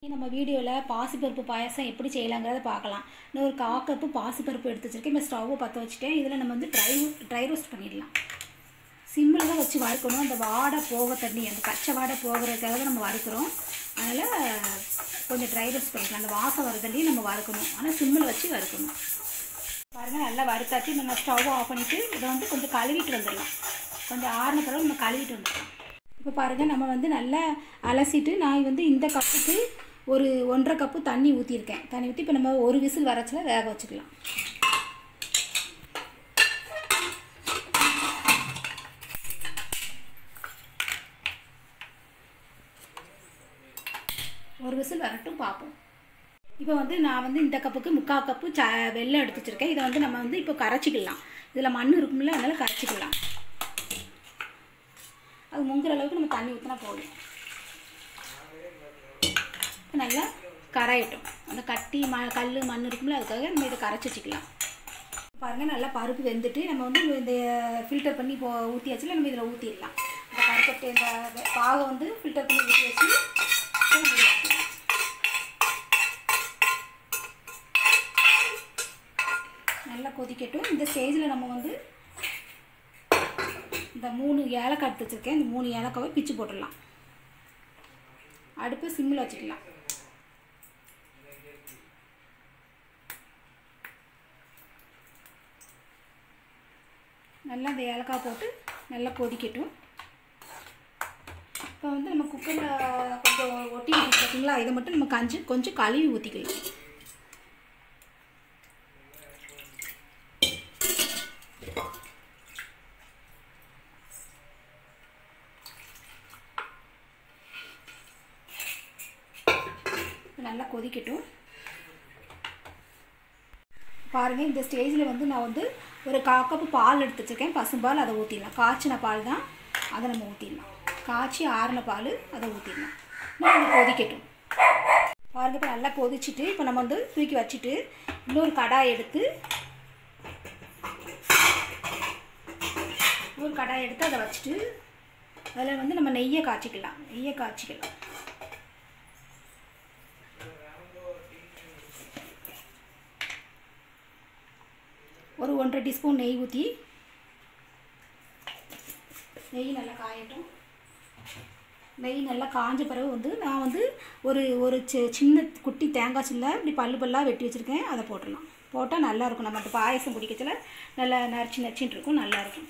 நம்ம வீடியோவில் பாசிப்பருப்பு பாயாசம் எப்படி செய்யலாங்கிறத பார்க்கலாம் இன்னும் ஒரு கால் கப்பு பாசிப்பருப்பு எடுத்து வச்சுருக்கேன் இப்போ ஸ்டவ்வை பற்ற வச்சுட்டேன் இதில் நம்ம வந்து ட்ரை ட்ரை ரோஸ்ட் பண்ணிடலாம் சிம்மில் தான் வச்சு வறுக்கணும் அந்த வாடை போக தண்ணி அந்த பச்சை வாடை போகிறதுக்காக தான் நம்ம வறுக்கிறோம் அதனால் கொஞ்சம் ட்ரை ரோஸ்ட் பண்ணிக்கலாம் அந்த வாசம் வர தண்ணி நம்ம வறுக்கணும் ஆனால் சிம்மில் வச்சு வறுக்கணும் பாருங்கள் நல்லா வறுத்தாச்சு நம்ம ஸ்டவ் ஆஃப் பண்ணிவிட்டு இதை வந்து கொஞ்சம் கழுவிட்டு வந்துடலாம் கொஞ்சம் ஆறின பிறகு நம்ம கழுவிட்டு வந்துடலாம் இப்போ பாருங்கள் நம்ம வந்து நல்லா அலசிட்டு நான் வந்து இந்த கப்புக்கு ஒரு ஒன்றரை கப்பு தண்ணி ஊற்றிருக்கேன் தண்ணி ஊற்றி இப்போ நம்ம ஒரு விசில் வரச்சில் வேக வச்சுக்கலாம் ஒரு விசில் வரட்டும் பார்ப்போம் இப்போ வந்து நான் வந்து இந்த கப்புக்கு முக்கால் கப்பு ச வெள்ளம் எடுத்து வச்சுருக்கேன் இதை வந்து நம்ம வந்து இப்போ கரைச்சிக்கலாம் இதில் மண் இருக்கும்ல அதனால் கரைச்சிக்கலாம் அது முங்குற அளவுக்கு நம்ம தண்ணி ஊற்றினா போதும் நல்லா கரையட்டும் அந்த கட்டி ம கல் மண் இருக்கும்ல அதுக்காக நம்ம இதை கரைச்சி வச்சுக்கலாம் பாருங்கள் நல்லா பருப்பு வெந்துட்டு நம்ம வந்து இந்த ஃபில்டர் பண்ணி இப்போ ஊற்றியாச்சுல நம்ம இதில் ஊற்றிடலாம் இந்த கருப்பட்டு இந்த பாகை வந்து ஃபில்டர் பண்ணி ஊற்றி வச்சு நல்லா கொதிக்கட்டும் இந்த ஸ்டேஜில் நம்ம வந்து இந்த மூணு ஏலக்காய் எடுத்து வச்சுருக்கேன் இந்த மூணு ஏலக்காவை பிச்சு போட்டுடலாம் அடுப்பு சிம்மில் வச்சுக்கலாம் நல்லா இந்த ஏலக்காய் போட்டு நல்லா கொதிக்கட்டும் இப்போ வந்து நம்ம குக்கரில் கொஞ்சம் ஒட்டி பார்த்தீங்களா இதை மட்டும் நம்ம கஞ்சி கொஞ்சம் கழுவி ஊற்றிக்கலாம் நல்லா கொதிக்கட்டும் பாருங்கள் இந்த ஸ்டேஜில் வந்து நான் வந்து ஒரு கா கப்பு பால் எடுத்து வச்சுருக்கேன் பசும்பால் அதை ஊற்றிடலாம் காய்ச்சின பால் தான் அதை நம்ம ஊற்றிடலாம் காய்ச்சி ஆறின பால் அதை ஊற்றிடலாம் நம்ம கொதிக்கட்டும் பாருங்கள் இப்போ நல்லா கொதிச்சுட்டு இப்போ நம்ம வந்து தூக்கி வச்சுட்டு இன்னொரு கடாய் எடுத்து ஒரு கடாய் எடுத்து அதை வச்சுட்டு அதில் வந்து நம்ம நெய்யை காய்ச்சிக்கலாம் நெய்யை காய்ச்சிக்கலாம் ஒரு ஒன்றரை டீஸ்பூன் நெய் ஊற்றி நெய் நல்லா காயட்டும் நெய் நல்லா காஞ்ச பிறகு வந்து நான் வந்து ஒரு ஒரு சி சின்ன குட்டி தேங்காய் சில்லை இப்படி பல்லு பல்லாக வெட்டி வச்சுருக்கேன் அதை போட்டுடலாம் போட்டால் நல்லாயிருக்கும் நம்ம பாயசம் குடிக்கச்சில் நல்லா நரிச்சு நரிச்சின்னு இருக்கும் நல்லாயிருக்கும்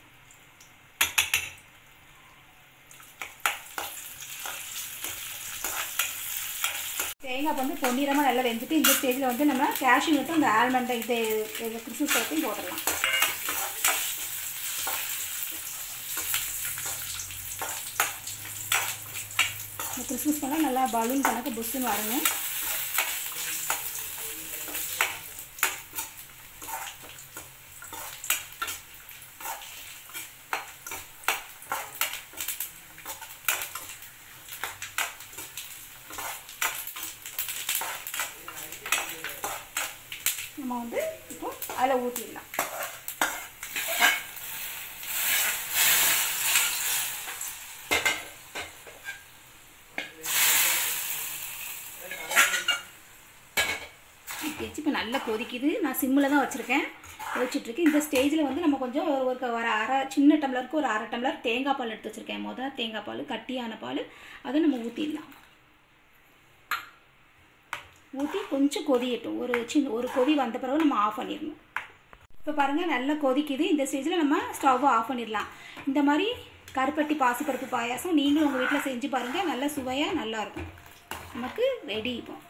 தேங்காய் வந்து பொன்னிறமாக நல்லா வெந்துட்டு இந்த ஸ்டேஜில் வந்து நம்ம கேஷ்யூ நட்டும் இந்த ஆல்மண்டை இது இது கிறிஸ்மஸ் பழத்தையும் போட்டுடலாம் இந்த கிறிஸ்மஸ் பழம் நல்லா பலூன் கணக்கு புஷ்ஷுன்னு வரணும் நம்ம வந்து இப்போ அதில் ஊற்றிடலாம் வச்சு இப்போ நல்லா கொதிக்குது நான் சிம்மில் தான் வச்சுருக்கேன் கொதிச்சிட்ருக்கு இந்த ஸ்டேஜில் வந்து நம்ம கொஞ்சம் ஒரு ஒரு ஒரு அரை சின்ன டம்ளருக்கு ஒரு அரை டம்ளர் தேங்காய் பால் எடுத்து வச்சுருக்கேன் மொதல் தேங்காய் பால் கட்டியான பால் அதை நம்ம ஊற்றிடலாம் ஊற்றி கொஞ்சம் கொதியட்டும் ஒரு சின்ன ஒரு கொதி வந்த பிறகு நம்ம ஆஃப் பண்ணிடணும் இப்போ பாருங்கள் நல்லா கொதிக்குது இந்த ஸ்டேஜில் நம்ம ஸ்டவ்வை ஆஃப் பண்ணிடலாம் இந்த மாதிரி கருப்பட்டி பாசிப்பருப்பு பாயாசம் நீங்களும் உங்கள் வீட்டில் செஞ்சு பாருங்கள் நல்ல சுவையாக நல்லாயிருக்கும் நமக்கு ரெடி இப்போ